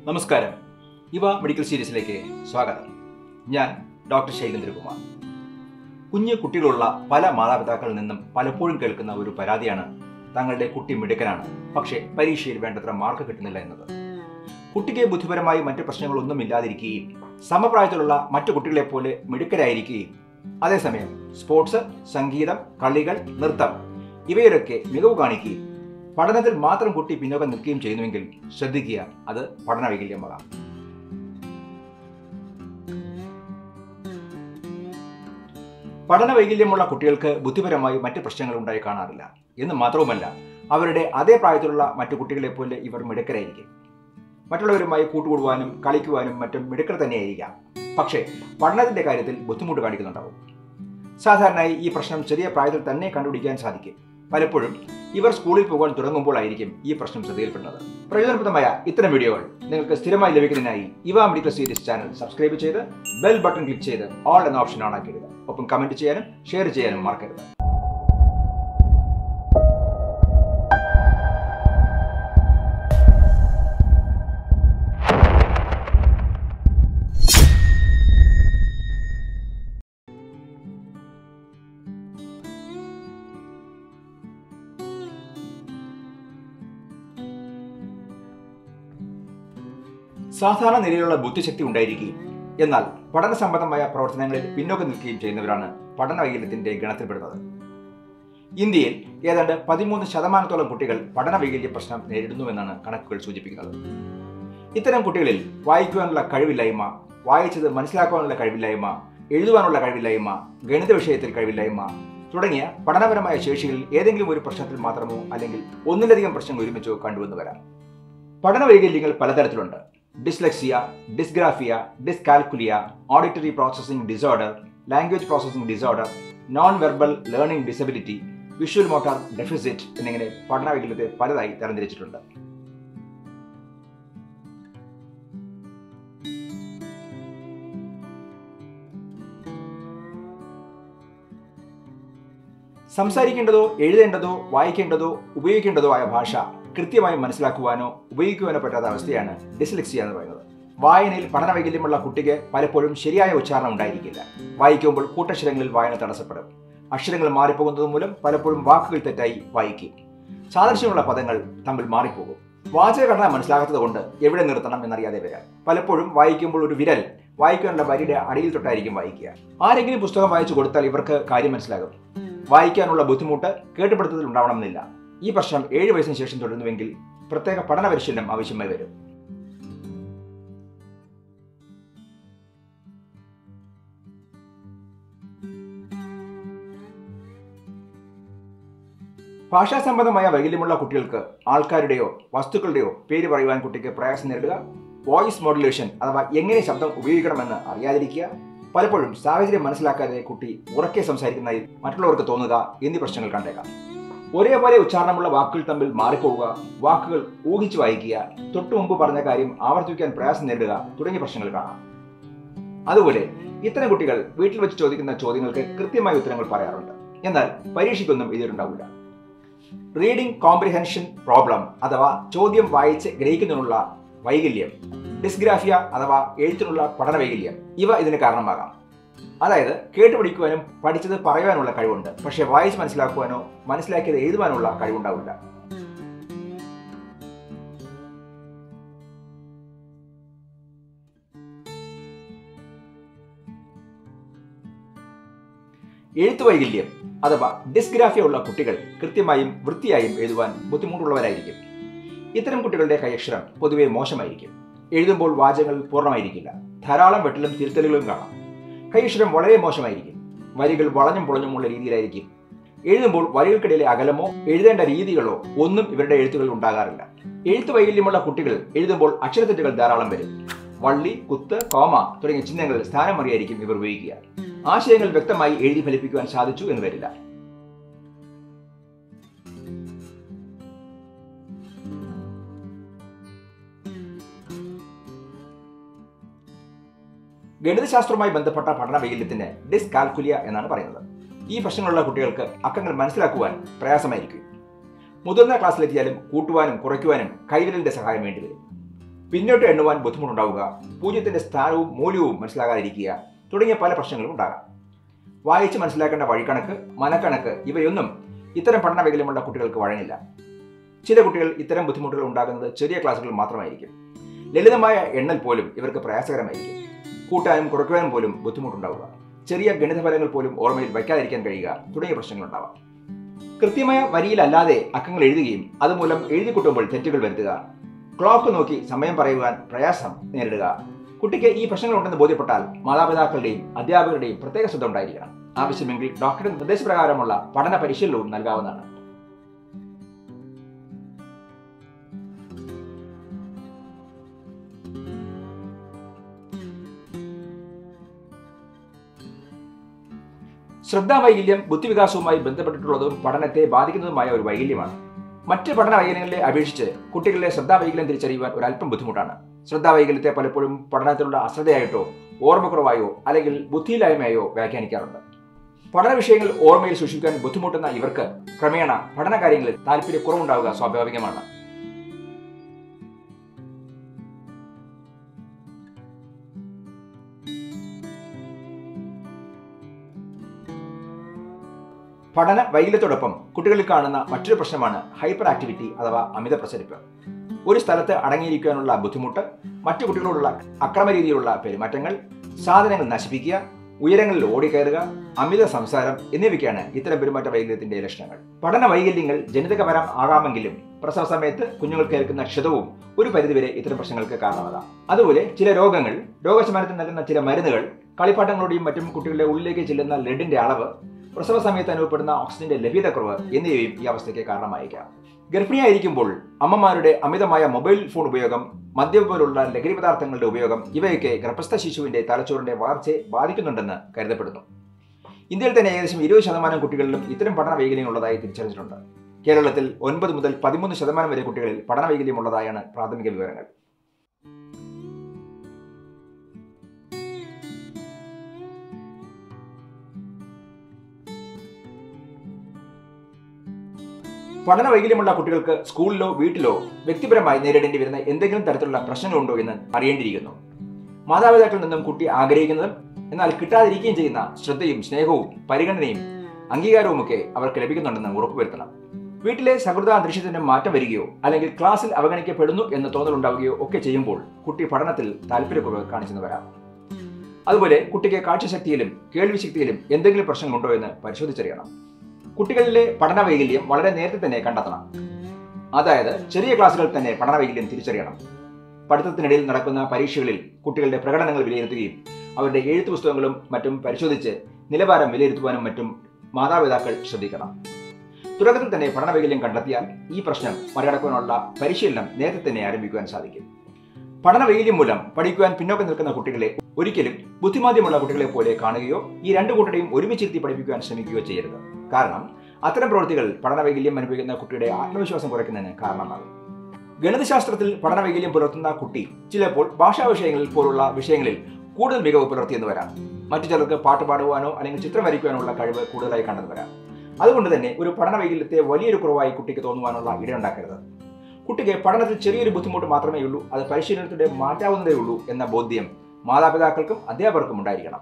നമസ്കാരം ഇവ മെഡിക്കൽ സീരീസിലേക്ക് സ്വാഗതം ഞാൻ ഡോക്ടർ ശൈലേന്ദ്രകുമാർ കുഞ്ഞു കുട്ടികളുള്ള പല മാതാപിതാക്കളിൽ നിന്നും പലപ്പോഴും കേൾക്കുന്ന ഒരു പരാതിയാണ് തങ്ങളുടെ കുട്ടി മിടുക്കനാണ് പക്ഷേ പരീക്ഷയിൽ വേണ്ടത്ര മാർക്ക് കിട്ടുന്നില്ല എന്നത് കുട്ടിക്ക് ബുദ്ധിപരമായി മറ്റു പ്രശ്നങ്ങളൊന്നും ഇല്ലാതിരിക്കുകയും സമപ്രായത്തിലുള്ള മറ്റു കുട്ടികളെ പോലെ മിടുക്കരായിരിക്കുകയും അതേസമയം സ്പോർട്സ് സംഗീതം കളികൾ നൃത്തം ഇവയിലൊക്കെ മികവ് കാണിക്കുകയും പഠനത്തിൽ മാത്രം കുട്ടി പിന്നോക്കം നിൽക്കുകയും ചെയ്യുന്നുവെങ്കിൽ ശ്രദ്ധിക്കുക അത് പഠന വൈകല്യമാകാം പഠന വൈകല്യമുള്ള കുട്ടികൾക്ക് ബുദ്ധിപരമായി മറ്റ് പ്രശ്നങ്ങൾ ഉണ്ടായി കാണാറില്ല എന്ന് മാത്രവുമല്ല അവരുടെ അതേ പ്രായത്തിലുള്ള മറ്റു കുട്ടികളെ പോലെ ഇവർ മിടുക്കരായിരിക്കും മറ്റുള്ളവരുമായി കൂട്ടുകൂടുവാനും കളിക്കുവാനും മറ്റും മിടുക്കർ തന്നെയായിരിക്കാം പക്ഷേ പഠനത്തിന്റെ കാര്യത്തിൽ ബുദ്ധിമുട്ട് കാണിക്കുന്നുണ്ടാവും സാധാരണയായി ഈ പ്രശ്നം ചെറിയ പ്രായത്തിൽ തന്നെ കണ്ടുപിടിക്കാൻ സാധിക്കും പലപ്പോഴും ഇവർ സ്കൂളിൽ പോകാൻ തുടങ്ങുമ്പോഴായിരിക്കും ഈ പ്രശ്നം ശ്രദ്ധയിൽപ്പെടുന്നത് പ്രയോജനപ്രദമായ ഇത്തരം വീഡിയോകൾ നിങ്ങൾക്ക് സ്ഥിരമായി ലഭിക്കുന്നതിനായി ഇവ മെഡിക്കൽ സീരീസ് ചാനൽ സബ്സ്ക്രൈബ് ചെയ്ത് ബെൽ ബട്ടൺ ക്ലിക്ക് ചെയ്ത് ഓൾ എന്ന ഓപ്ഷൻ ഓൺ ആക്കിയിടുക ഒപ്പം കമന്റ് ചെയ്യാനും ഷെയർ ചെയ്യാനും മറക്കരുത് സാധാരണ നിലയിലുള്ള ബുദ്ധിശക്തി ഉണ്ടായിരിക്കുകയും എന്നാൽ പഠന സംബന്ധമായ പ്രവർത്തനങ്ങളിൽ പിന്നോക്കം നിൽക്കുകയും ചെയ്യുന്നവരാണ് പഠന വൈകല്യത്തിന്റെ ഗണത്തിൽപ്പെടുന്നത് ഇന്ത്യയിൽ ഏതാണ്ട് പതിമൂന്ന് ശതമാനത്തോളം കുട്ടികൾ പഠന വൈകല്യ പ്രശ്നം നേരിടുന്നുവെന്നാണ് കണക്കുകൾ സൂചിപ്പിക്കുന്നത് ഇത്തരം കുട്ടികളിൽ വായിക്കുവാനുള്ള കഴിവില്ലായ്മ വായിച്ചത് മനസ്സിലാക്കുവാനുള്ള കഴിവില്ലായ്മ എഴുതുവാനുള്ള കഴിവില്ലായ്മ ഗണിത വിഷയത്തിൽ കഴിവില്ലായ്മ തുടങ്ങിയ പഠനപരമായ ശേഷികളിൽ ഏതെങ്കിലും ഒരു പ്രശ്നത്തിൽ മാത്രമോ അല്ലെങ്കിൽ ഒന്നിലധികം പ്രശ്നങ്ങൾ ഒരുമിച്ചോ കണ്ടുവന്നു വരാം പഠന വൈകല്യങ്ങൾ പലതരത്തിലുണ്ട് dyslexia dysgraphia dyscalculia auditory processing disorder language processing disorder non verbal learning disability visual motor deficit എന്നിങ്ങനെ പഠന വൈകല്യത്തെ പലതായി തരംതിരിച്ചിട്ടുണ്ട് സംസാരിക്കേണ്ടതോ എഴുതേണ്ടതോ വായിക്കേണ്ടതോ ഉപയോഗിക്കേണ്ടതോ ആയ ഭാഷ കൃത്യമായി മനസ്സിലാക്കുവാനോ ഉപയോഗിക്കുവാനോ പറ്റാത്ത അവസ്ഥയാണ് ഡിസ്ലെക്സിയ എന്ന് പറയുന്നത് വായനയിൽ പഠന വൈകല്യമുള്ള കുട്ടിക്ക് പലപ്പോഴും ശരിയായ ഉച്ചാരണം ഉണ്ടായിരിക്കില്ല വായിക്കുമ്പോൾ കൂട്ടക്ഷരങ്ങളിൽ വായന തടസ്സപ്പെടും അക്ഷരങ്ങൾ മാറിപ്പോകുന്നത് മൂലം പലപ്പോഴും വാക്കുകൾ തെറ്റായി വായിക്കും സാദൃശ്യമുള്ള പദങ്ങൾ തമ്മിൽ മാറിപ്പോകും വാചകഘടന മനസ്സിലാകാത്തത് കൊണ്ട് എവിടെ നിർത്തണം എന്നറിയാതെ വരാം പലപ്പോഴും വായിക്കുമ്പോൾ ഒരു വിരൽ വായിക്കാനുള്ള വരിയുടെ അടിയിൽ തൊട്ടായിരിക്കും വായിക്കുക ആരെങ്കിലും പുസ്തകം വായിച്ചു കൊടുത്താൽ ഇവർക്ക് കാര്യം മനസ്സിലാകും വായിക്കാനുള്ള ബുദ്ധിമുട്ട് കേട്ടുപിടുത്തത്തിൽ ഉണ്ടാവണമെന്നില്ല ഈ പ്രശ്നം ഏഴ് വയസ്സിന് ശേഷം തുടരുന്നുവെങ്കിൽ പ്രത്യേക പഠന പരിശീലനം ആവശ്യമായി വരും ഭാഷാ സംബന്ധമായ വൈകല്യമുള്ള കുട്ടികൾക്ക് ആൾക്കാരുടെയോ വസ്തുക്കളുടെയോ പേര് പറയുവാൻ കുട്ടിക്ക് പ്രയാസം നേരിടുക വോയിസ് മോഡുലേഷൻ അഥവാ എങ്ങനെ ശബ്ദം ഉപയോഗിക്കണമെന്ന് അറിയാതിരിക്കുക പലപ്പോഴും സാഹചര്യം മനസ്സിലാക്കാതെ കുട്ടി ഉറക്കെ സംസാരിക്കുന്നതായി മറ്റുള്ളവർക്ക് തോന്നുക എന്നീ പ്രശ്നങ്ങൾ കണ്ടേക്കാം ഒരേപോലെ ഉച്ചാരണമുള്ള വാക്കുകൾ തമ്മിൽ മാറിപ്പോവുക വാക്കുകൾ ഊഹിച്ചു വായിക്കുക തൊട്ടു മുമ്പ് പറഞ്ഞ കാര്യം ആവർത്തിക്കാൻ പ്രയാസം നേരിടുക തുടങ്ങിയ പ്രശ്നങ്ങൾ കാണാം അതുപോലെ ഇത്തരം കുട്ടികൾ വീട്ടിൽ വെച്ച് ചോദിക്കുന്ന ചോദ്യങ്ങൾക്ക് കൃത്യമായ ഉത്തരങ്ങൾ പറയാറുണ്ട് എന്നാൽ പരീക്ഷയ്ക്കൊന്നും എതിരുണ്ടാവില്ല റീഡിംഗ് കോംപ്രിഹെൻഷൻ പ്രോബ്ലം അഥവാ ചോദ്യം വായിച്ച് ഗ്രഹിക്കുന്നതിനുള്ള വൈകല്യം ഡിസ്ഗ്രാഫിയ അഥവാ എഴുത്തിനുള്ള പഠന വൈകല്യം ഇവ ഇതിന് കാരണമാകാം അതായത് കേട്ടുപഠിക്കുവാനും പഠിച്ചത് പറയുവാനുള്ള കഴിവുണ്ട് പക്ഷേ വായിച്ച് മനസ്സിലാക്കുവാനോ മനസ്സിലാക്കിയത് എഴുതുവാനുള്ള കഴിവുണ്ടാവില്ല എഴുത്ത് വൈകല്യം അഥവാ ഡിസ്ഗ്രാഫിയ ഉള്ള കുട്ടികൾ കൃത്യമായും വൃത്തിയായും എഴുതുവാൻ ബുദ്ധിമുട്ടുള്ളവരായിരിക്കും ഇത്തരം കുട്ടികളുടെ കൈയക്ഷരം പൊതുവെ മോശമായിരിക്കും എഴുതുമ്പോൾ വാചകങ്ങൾ പൂർണ്ണമായിരിക്കില്ല ധാരാളം വെട്ടലും തിരുത്തലുകളും കാണാം കൈയക്ഷരം വളരെ മോശമായിരിക്കും വരികൾ വളഞ്ഞും പൊളഞ്ഞുമുള്ള രീതിയിലായിരിക്കും എഴുതുമ്പോൾ വരികൾക്കിടയിലെ അകലമോ എഴുതേണ്ട രീതികളോ ഒന്നും ഇവരുടെ എഴുത്തുകളിൽ ഉണ്ടാകാറില്ല എഴുത്ത് വൈകല്യമുള്ള കുട്ടികൾ എഴുതുമ്പോൾ അക്ഷരത്തെറ്റുകൾ ധാരാളം വരും വള്ളി കുത്ത് കോമ തുടങ്ങിയ ചിഹ്നങ്ങൾ സ്ഥാനം മറിയായിരിക്കും ഇവർ ഉപയോഗിക്കുക ആശയങ്ങൾ വ്യക്തമായി എഴുതി ഫലിപ്പിക്കുവാൻ സാധിച്ചു എന്ന് വരില്ല ഗണിതശാസ്ത്രവുമായി ബന്ധപ്പെട്ട പഠന വൈകല്യത്തിന് ഡിസ്കാൽക്കുലിയ എന്നാണ് പറയുന്നത് ഈ പ്രശ്നങ്ങളുള്ള കുട്ടികൾക്ക് അക്കങ്ങൾ മനസ്സിലാക്കുവാൻ പ്രയാസമായിരിക്കും മുതിർന്ന ക്ലാസ്സിലെത്തിയാലും കൂട്ടുവാനും കുറയ്ക്കുവാനും കൈവിരലിന്റെ സഹായം വേണ്ടിവരും പിന്നോട്ട് എണ്ണുവാൻ ബുദ്ധിമുട്ടുണ്ടാവുക പൂജ്യത്തിന്റെ സ്ഥാനവും മൂല്യവും മനസ്സിലാകാതിരിക്കുക തുടങ്ങിയ പല പ്രശ്നങ്ങളും ഉണ്ടാകാം വായിച്ച് മനസ്സിലാക്കേണ്ട വഴിക്കണക്ക് മനക്കണക്ക് ഇവയൊന്നും ഇത്തരം പഠന വൈകല്യമുള്ള കുട്ടികൾക്ക് വഴങ്ങില്ല ചില കുട്ടികൾ ഇത്തരം ബുദ്ധിമുട്ടുകൾ ഉണ്ടാകുന്നത് ചെറിയ ക്ലാസ്സുകളിൽ മാത്രമായിരിക്കും ലളിതമായ എണ്ണൽ പോലും ഇവർക്ക് പ്രയാസകരമായിരിക്കും കൂട്ടാനും കുറയ്ക്കുവാനും പോലും ബുദ്ധിമുട്ടുണ്ടാവുക ചെറിയ ഗണിതഫലങ്ങൾ പോലും ഓർമ്മയിൽ വയ്ക്കാതിരിക്കാൻ കഴിയുക തുടങ്ങിയ പ്രശ്നങ്ങളുണ്ടാവാം കൃത്യമായ വരിയിലല്ലാതെ അക്കങ്ങൾ എഴുതുകയും അതുമൂലം എഴുതി കൂട്ടുമ്പോൾ തെറ്റുകൾ വരുത്തുക ക്ലോക്ക് നോക്കി സമയം പറയുവാൻ പ്രയാസം നേരിടുക കുട്ടിക്ക് ഈ പ്രശ്നങ്ങളുണ്ടെന്ന് ബോധ്യപ്പെട്ടാൽ മാതാപിതാക്കളുടെയും അധ്യാപകരുടെയും പ്രത്യേക ശ്രദ്ധ ഉണ്ടായിരിക്കണം ആവശ്യമെങ്കിൽ ഡോക്ടറുടെ നിർദ്ദേശപ്രകാരമുള്ള പഠന പരിശീലനവും നൽകാവുന്നതാണ് ശ്രദ്ധാവൈകല്യം ബുദ്ധിവികാസവുമായി ബന്ധപ്പെട്ടിട്ടുള്ളതും പഠനത്തെ ബാധിക്കുന്നതുമായ ഒരു വൈകല്യമാണ് മറ്റ് പഠന വൈകല്യങ്ങളെ അപേക്ഷിച്ച് കുട്ടികളിലെ ശ്രദ്ധാവൈകല്യം തിരിച്ചറിയുവാൻ ഒരല്പം ബുദ്ധിമുട്ടാണ് ശ്രദ്ധാവൈകല്യത്തെ പലപ്പോഴും പഠനത്തിലുള്ള അശ്രദ്ധയായിട്ടോ ഓർമ്മക്കുറവായോ അല്ലെങ്കിൽ ബുദ്ധിയില്ലായ്മയായോ വ്യാഖ്യാനിക്കാറുണ്ട് പഠന വിഷയങ്ങൾ ഓർമ്മയിൽ സൂക്ഷിക്കാൻ ബുദ്ധിമുട്ടുന്ന ഇവർക്ക് ക്രമേണ പഠന കാര്യങ്ങളിൽ താല്പര്യക്കുറവുണ്ടാവുക സ്വാഭാവികമാണ് പഠന വൈകല്യത്തോടൊപ്പം കുട്ടികളിൽ കാണുന്ന മറ്റൊരു പ്രശ്നമാണ് ഹൈപ്പർ ആക്ടിവിറ്റി അഥവാ അമിത പ്രസരിപ്പ് ഒരു സ്ഥലത്ത് അടങ്ങിയിരിക്കാനുള്ള ബുദ്ധിമുട്ട് മറ്റു കുട്ടികളോടുള്ള അക്രമ രീതിയിലുള്ള പെരുമാറ്റങ്ങൾ സാധനങ്ങൾ നശിപ്പിക്കുക ഉയരങ്ങളിൽ ഓടിക്കയറുക അമിത സംസാരം എന്നിവയ്ക്കാണ് ഇത്തരം പെരുമാറ്റ വൈകല്യത്തിന്റെ ലക്ഷണങ്ങൾ പഠന വൈകല്യങ്ങൾ ജനിതകപരം ആകാമെങ്കിലും പ്രസവ സമയത്ത് കുഞ്ഞുങ്ങൾക്ക് ഏൽക്കുന്ന ക്ഷതവും ഒരു പരിധിവരെ ഇത്തരം പ്രശ്നങ്ങൾക്ക് കാരണമാകാം അതുപോലെ ചില രോഗങ്ങൾ രോഗശമനത്തിന് നൽകുന്ന ചില മരുന്നുകൾ കളിപ്പാട്ടങ്ങളുടെയും മറ്റും കുട്ടികളുടെ ഉള്ളിലേക്ക് ചെല്ലുന്ന ലെഡിന്റെ അളവ് പ്രസവ സമയത്ത് അനുഭവപ്പെടുന്ന ഓക്സിജന്റെ ലഭ്യതക്കുറവ് എന്നിവയും ഈ അവസ്ഥയ്ക്ക് കാരണമായേക്കാം ഗർഭിണിയായിരിക്കുമ്പോൾ അമ്മമാരുടെ അമിതമായ മൊബൈൽ ഫോൺ ഉപയോഗം മദ്യം പോലുള്ള ലഹരി പദാർത്ഥങ്ങളുടെ ഉപയോഗം ഇവയൊക്കെ ഗർഭസ്ഥ ശിശുവിന്റെ തലച്ചോറിന്റെ വളർച്ചയെ ബാധിക്കുന്നുണ്ടെന്ന് കരുതപ്പെടുന്നു ഇന്ത്യയിൽ തന്നെ ഏകദേശം ഇരുപത് ശതമാനം കുട്ടികളിലും ഇത്തരം പഠന വൈകല്യങ്ങളുള്ളതായി തിരിച്ചറിഞ്ഞിട്ടുണ്ട് കേരളത്തിൽ ഒൻപത് മുതൽ പതിമൂന്ന് ശതമാനം വരെ കുട്ടികളിൽ പഠന വൈകല്യമുള്ളതായാണ് പ്രാഥമിക വിവരങ്ങൾ പഠന വൈകല്യമുള്ള കുട്ടികൾക്ക് സ്കൂളിലോ വീട്ടിലോ വ്യക്തിപരമായി നേരിടേണ്ടി വരുന്ന എന്തെങ്കിലും തരത്തിലുള്ള പ്രശ്നങ്ങളുണ്ടോ എന്ന് അറിയേണ്ടിയിരിക്കുന്നു മാതാപിതാക്കളിൽ നിന്നും കുട്ടി ആഗ്രഹിക്കുന്നതും എന്നാൽ കിട്ടാതിരിക്കുകയും ചെയ്യുന്ന ശ്രദ്ധയും സ്നേഹവും പരിഗണനയും അംഗീകാരവുമൊക്കെ അവർക്ക് ലഭിക്കുന്നുണ്ടെന്ന് ഉറപ്പുവരുത്തണം വീട്ടിലെ സഹൃദ അന്തരീക്ഷത്തിന് മാറ്റം വരികയോ അല്ലെങ്കിൽ ക്ലാസ്സിൽ അവഗണിക്കപ്പെടുന്നു എന്ന തോന്നലുണ്ടാവുകയോ ഒക്കെ ചെയ്യുമ്പോൾ കുട്ടി പഠനത്തിൽ താല്പര്യക്കുറവ് കാണിച്ചെന്ന് വരാം അതുപോലെ കുട്ടിക്ക് കാഴ്ചശക്തിയിലും കേൾവിശക്തിയിലും എന്തെങ്കിലും പ്രശ്നങ്ങളുണ്ടോ എന്ന് പരിശോധിച്ചറിയണം കുട്ടികളിലെ പഠന വൈകല്യം വളരെ നേരത്തെ തന്നെ കണ്ടെത്തണം അതായത് ചെറിയ ക്ലാസ്സുകളിൽ തന്നെ പഠന വൈകല്യം തിരിച്ചറിയണം പഠിത്തത്തിനിടയിൽ നടക്കുന്ന പരീക്ഷകളിൽ കുട്ടികളുടെ പ്രകടനങ്ങൾ വിലയിരുത്തുകയും അവരുടെ എഴുത്തു പുസ്തകങ്ങളും മറ്റും പരിശോധിച്ച് നിലവാരം വിലയിരുത്തുവാനും മറ്റും മാതാപിതാക്കൾ ശ്രദ്ധിക്കണം തുടക്കത്തിൽ തന്നെ പഠന വൈകല്യം കണ്ടെത്തിയാൽ ഈ പ്രശ്നം മറികടക്കുവാനുള്ള പരിശീലനം നേരത്തെ തന്നെ ആരംഭിക്കുവാൻ സാധിക്കും പഠന വൈകല്യം മൂലം പഠിക്കുവാൻ പിന്നോക്കം നിൽക്കുന്ന കുട്ടികളെ ഒരിക്കലും ബുദ്ധിമാന്ദ്യമുള്ള കുട്ടികളെ പോലെ കാണുകയോ ഈ രണ്ടു കൂട്ടരെയും ഒരുമിച്ചിരുത്തി പഠിപ്പിക്കുവാൻ ശ്രമിക്കുകയോ ചെയ്യരുത് കാരണം അത്തരം പ്രവൃത്തികൾ പഠന വൈകല്യം അനുഭവിക്കുന്ന കുട്ടിയുടെ ആത്മവിശ്വാസം കുറയ്ക്കുന്നതിന് കാരണമാകും ഗണിതശാസ്ത്രത്തിൽ പഠന വൈകല്യം പുലർത്തുന്ന കുട്ടി ചിലപ്പോൾ ഭാഷാ വിഷയങ്ങളിൽ പോലുള്ള വിഷയങ്ങളിൽ കൂടുതൽ മികവ് പുലർത്തിയെന്ന് വരാം മറ്റു ചിലർക്ക് പാട്ട് പാടുവാനോ അല്ലെങ്കിൽ ചിത്രം വരയ്ക്കുവാനുള്ള കഴിവ് കൂടുതലായി കണ്ടെന്ന് വരാം അതുകൊണ്ട് തന്നെ ഒരു പഠന വൈകല്യത്തെ വലിയൊരു കുറവായി കുട്ടിക്ക് തോന്നുവാനുള്ള ഇടയുണ്ടാക്കരുത് കുട്ടിക്ക് പഠനത്തിൽ ചെറിയൊരു ബുദ്ധിമുട്ട് മാത്രമേ ഉള്ളൂ അത് പരിശീലനത്തിലൂടെ മാറ്റാവുന്നതേ ഉള്ളൂ എന്ന ബോധ്യം മാതാപിതാക്കൾക്കും അധ്യാപകർക്കും ഉണ്ടായിരിക്കണം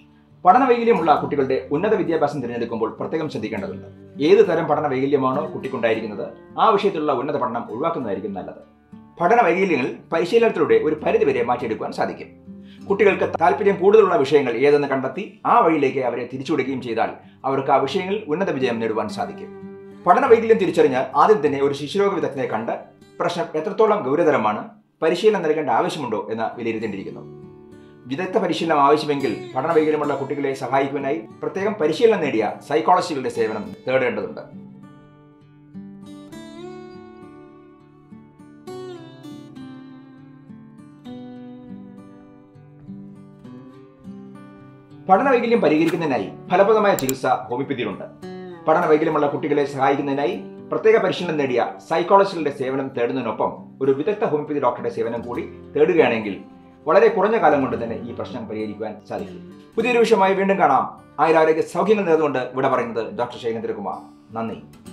പഠന വൈകല്യമുള്ള കുട്ടികളുടെ ഉന്നത വിദ്യാഭ്യാസം തിരഞ്ഞെടുക്കുമ്പോൾ പ്രത്യേകം ശ്രദ്ധിക്കേണ്ടതുണ്ട് ഏത് തരം പഠന വൈകല്യമാണോ കുട്ടിക്കുണ്ടായിരിക്കുന്നത് ആ വിഷയത്തിലുള്ള ഉന്നത പഠനം ഒഴിവാക്കുന്നതായിരിക്കും നല്ലത് പഠന വൈകല്യങ്ങൾ പരിശീലനത്തിലൂടെ ഒരു പരിധിവരെ മാറ്റിയെടുക്കുവാൻ സാധിക്കും കുട്ടികൾക്ക് താല്പര്യം കൂടുതലുള്ള വിഷയങ്ങൾ ഏതെന്ന് കണ്ടെത്തി ആ വഴിയിലേക്ക് അവരെ തിരിച്ചുവിടുകയും ചെയ്താൽ അവർക്ക് ആ വിഷയങ്ങളിൽ ഉന്നത വിജയം നേടുവാൻ സാധിക്കും പഠന വൈകല്യം തിരിച്ചറിഞ്ഞാൽ ആദ്യം തന്നെ ഒരു ശിശുരോഗ വിദഗ്ധനെ കണ്ട് പ്രശ്നം എത്രത്തോളം ഗൗരവതരമാണ് പരിശീലനം നൽകേണ്ട ആവശ്യമുണ്ടോ എന്ന് വിലയിരുത്തേണ്ടിയിരിക്കുന്നു വിദഗ്ധ പരിശീലനം ആവശ്യമെങ്കിൽ പഠന വൈകല്യമുള്ള കുട്ടികളെ സഹായിക്കുവാനായി പ്രത്യേകം പരിശീലനം നേടിയ സൈക്കോളജിസ്റ്റുകളുടെ സേവനം തേടേണ്ടതുണ്ട് പഠന വൈകല്യം പരിഹരിക്കുന്നതിനായി ഫലപ്രദമായ ചികിത്സ ഹോമിയോപ്പതിയിലുണ്ട് പഠന വൈകല്യമുള്ള കുട്ടികളെ സഹായിക്കുന്നതിനായി പ്രത്യേക പരിശീലനം നേടിയ സൈക്കോളജിസ്റ്റുകളുടെ സേവനം തേടുന്നതിനൊപ്പം ഒരു വിദഗ്ധ ഹോമിയോപ്പതി ഡോക്ടറുടെ സേവനം കൂടി തേടുകയാണെങ്കിൽ വളരെ കുറഞ്ഞ കാലം കൊണ്ട് തന്നെ ഈ പ്രശ്നം പരിഹരിക്കുവാൻ സാധിക്കും പുതിയൊരു വിഷയമായി വീണ്ടും കാണാം ആയുരാരോഗ്യ സൗഖ്യങ്ങൾ നേർന്നുകൊണ്ട് ഇവിടെ പറയുന്നത് ഡോക്ടർ ശൈലേന്ദ്രകുമാർ നന്ദി